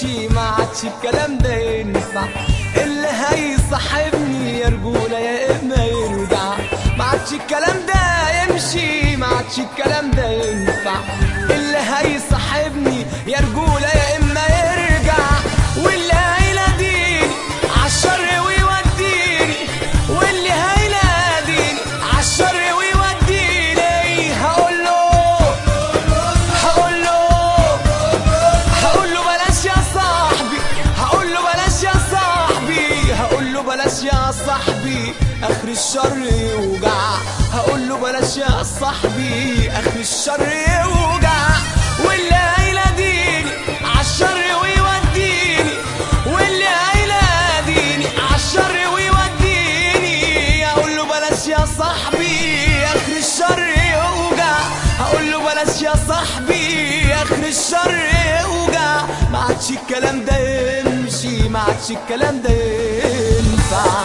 يمشي ما عادش الكلام ده ينفع اللي هيصاحبني يا رجولة يا إما يرجع ما عادش الكلام ده يمشي ما عادش الكلام ده ينفع اللي هيصاحبني يا رجولة يا إما يرجع واللي هيناديني عالشر ويوديني واللي هيناديني عالشر ويوديني هقول له هقول له هقول له بلاش يا صاحبي هقول له بلاش يا صاحبي هقول له بلاش يا صاحبي اخر الشر يوجع هقول له بلاش يا صاحبي اخر الشر يوجع واللي هيناديني عالشر ويوديني واللي هيناديني عالشر ويوديني هقول له بلاش يا صاحبي اخر الشر يوجع هقول له بلاش يا صاحبي اخر الشر يوجع ما عادش الكلام ده يمشي ما عادش الكلام ده ينفع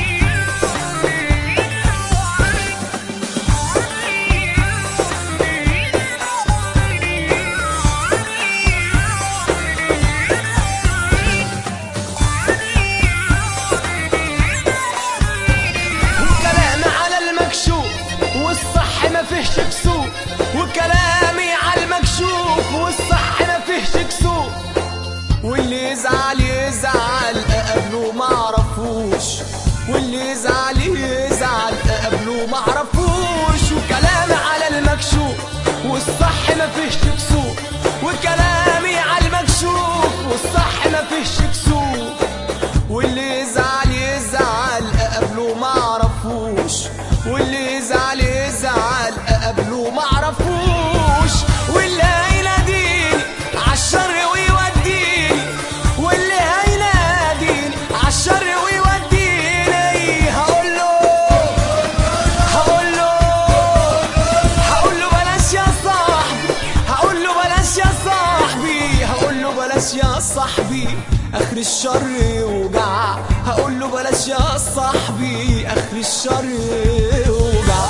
وكلام على المكشوف والصح ما فيهش كسوف وكلامي على المكشوف والصح ما فيهش كسوف واللي يزعل يزعل اقابله ما اعرفوش واللي يزعل يزعل اقابله ما اعرفوش وكلامي على المكشوف والصح ما فيهش كسوف وكلامي على المكشوف والصح ما فيهش كسوف واللي يزعل يزعل اقابله ما اعرفوش واللي يزعل يزعل اقابله ما اعرفوش واللي هيناديني عالشر ويوديني واللي هيناديني عالشر ويوديني هقول له هقول له هقول له بلاش يا صاحبي هقول له بلاش يا صاحبي هقول له بلاش يا صاحبي اخر الشر يوجع هقول له بلاش يا صاحبي اخر الشر يوجع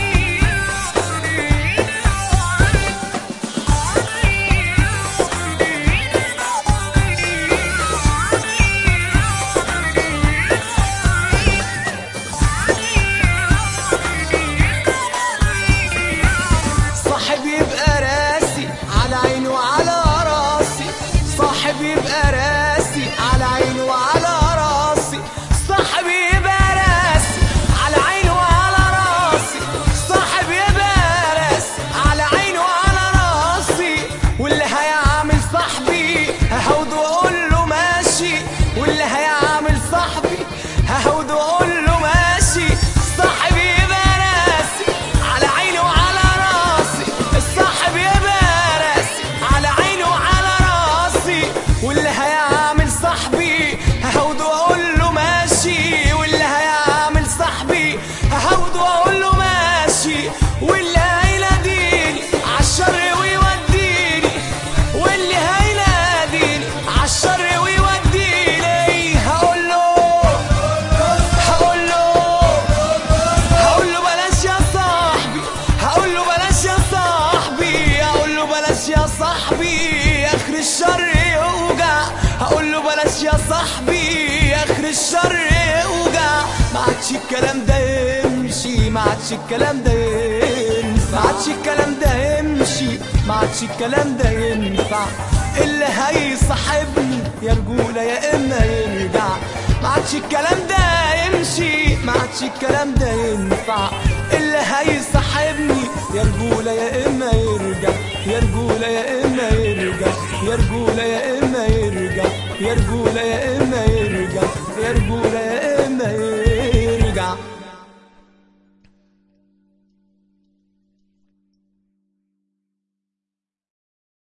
صاحب يبقى راسي على عيني وعلى راسي صاحب يبقى راسي على عيني وعلى راسي صاحب يبقى راسي على عيني وعلى راسي صاحب يبقى راسي على عيني وعلى راسي واللي هيعمل صاحبي ههود واقول له ماشي واللي هيعمل صاحبي ههود واقول له ماشي صاحبي يبقى راسي على عيني وعلى راسي الصاحب يبقى راسي على عيني وعلى راسي واللي هيعمل صاحبي ههود واقول له ماشي واللي هيعمل صاحبي ههود واقول له ماشي واللي هيناديني عالشر ويوديني واللي هيناديني عالشر ويوديني هقول له هقول له هقول له بلاش يا صاحبي هقول له بلاش يا صاحبي هقول له بلاش يا صاحبي اخر الشر يوجع هقول له بلاش يا صاحبي اخر الشر يوجع ما عادش الكلام ده يمشي ما عادش الكلام ده ينفع ما عادش الكلام ده يمشي ما عادش الكلام ده ينفع اللي هيصاحبني يا رجولة يا اما يرجع ما عادش الكلام ده يمشي ما عادش الكلام ده ينفع اللي هيصاحبني يا رجولة يا اما يرجع يا رجولة يا اما يرجع يا رجولة يا اما يرجع يا رجولة يا اما يرجع